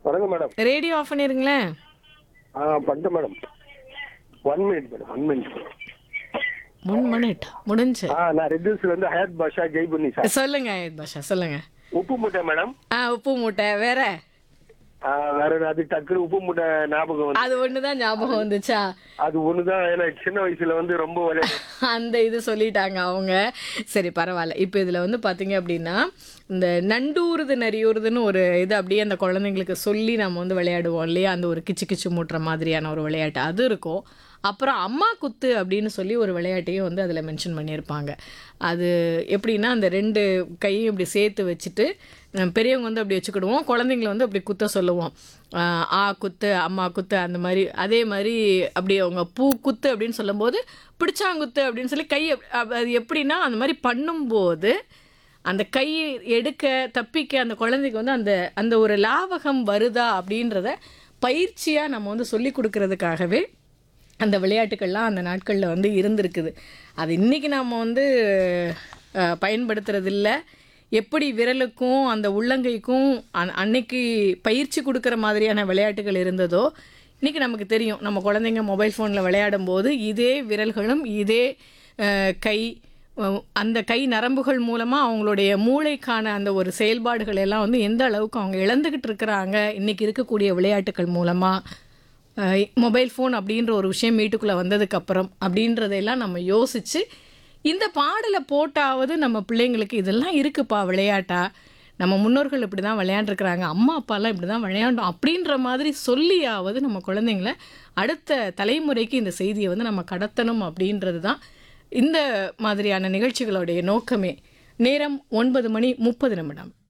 வணக்கம் madam radio off பண்ணிருங்களேன் ஆ பண்ணிட்டேன் madam one minute madam one minute one minute முடிஞ்சு ஆ நான் ரெட்டியூஸ்ல இருந்து ஹயத் பாஷா ஜெய்புன்னி சார் சொல்லுங்க ஆயுத் பாஷா சொல்லுங்க உப்பு மூட்டை மேடம் ஆ உப்பு மூட்டை வேற ஆ, வேற என்ன, அது டக்குனு உப்பு மூட்டை ஞாபகம் வந்து அது ஒண்ணுதான் ஞாபகம் வந்துச்சா அது ஒண்ணுதான் எனக்கு சின்ன வயசுல வந்து ரொம்ப விளையாடு அந்த இது சொல்லிட்டாங்க அவங்க சரி பரவாயில்ல இப்போ இதில் வந்து பார்த்தீங்க அப்படின்னா இந்த நண்டூறுது நரியூறுதுன்னு ஒரு இது அப்படியே அந்த குழந்தைங்களுக்கு சொல்லி நம்ம வந்து விளையாடுவோம் இல்லையா அந்த ஒரு கிச்சு கிச்சு மூட்டுற மாதிரியான ஒரு விளையாட்டு அது இருக்கும் அப்புறம் அம்மா குத்து அப்படின்னு சொல்லி ஒரு விளையாட்டையும் வந்து அதில் மென்ஷன் பண்ணியிருப்பாங்க அது எப்படின்னா அந்த ரெண்டு கையும் இப்படி சேர்த்து வச்சுட்டு அஹ் பெரியவங்க வந்து அப்படி வச்சுக்கிடுவோம் குழந்தைங்கள வந்து அப்படி குத்த சொல்லுவோம் ஆஹ் ஆ குத்து அம்மா குத்து அந்த மாதிரி அதே மாதிரி அப்படி அவங்க பூ குத்து அப்படின்னு சொல்லும்போது பிடிச்சாங்குத்து அப்படின்னு சொல்லி கை அப்- அப்- அது எப்படின்னா அந்த மாதிரி பண்ணும்போது அந்த கை எடுக்க தப்பிக்க அந்த குழந்தைக்கு வந்து அந்த அந்த ஒரு லாவகம் வருதா அப்படின்றத பயிற்சியாக நம்ம வந்து சொல்லி கொடுக்கறதுக்காகவே அந்த விளையாட்டுக்கள்லாம் அந்த நாட்களில் வந்து இருந்திருக்குது அது இன்றைக்கி நாம் வந்து அஹ், பயன்படுத்துறதில்ல எப்படி விரலுக்கும் அந்த உள்ளங்கைக்கும் அன் அன்னைக்கு பயிற்சி கொடுக்குற மாதிரியான விளையாட்டுகள் இருந்ததோ இன்றைக்கி நமக்கு தெரியும் நம்ம குழந்தைங்க மொபைல் ஃபோனில் விளையாடும் போது இதே விரல்களும் இதே அஹ், கை அஹ், அந்த கை நரம்புகள் மூலமாக அவங்களுடைய மூளைக்கான அந்த ஒரு செயல்பாடுகள் எல்லாம் வந்து எந்த அளவுக்கு அவங்க இழந்துக்கிட்டு இருக்கிறாங்க இன்றைக்கி இருக்கக்கூடிய விளையாட்டுகள் மூலமாக மொபைல் ஃபோன் அப்படின்ற ஒரு விஷயம் வீட்டுக்குள்ளே வந்ததுக்கப்புறம் அப்படின்றதையெல்லாம் நம்ம யோசித்து இந்த பாடலை போட்டாவது நம்ம பிள்ளைங்களுக்கு இதெல்லாம் இருக்குப்பா விளையாட்டா நம்ம முன்னோர்கள் இப்படி தான் விளையாண்டுருக்குறாங்க அம்மா அப்பாலாம் இப்படி தான் விளையாண்டோம் அப்படின்ற மாதிரி சொல்லியாவது நம்ம குழந்தைங்கள அடுத்த தலைமுறைக்கு இந்த செய்தியை வந்து நம்ம கடத்தணும் அப்படின்றது தான் இந்த மாதிரியான நிகழ்ச்சிகளுடைய நோக்கமே நேரம் ஒன்பது மணி முப்பது நிமிடம்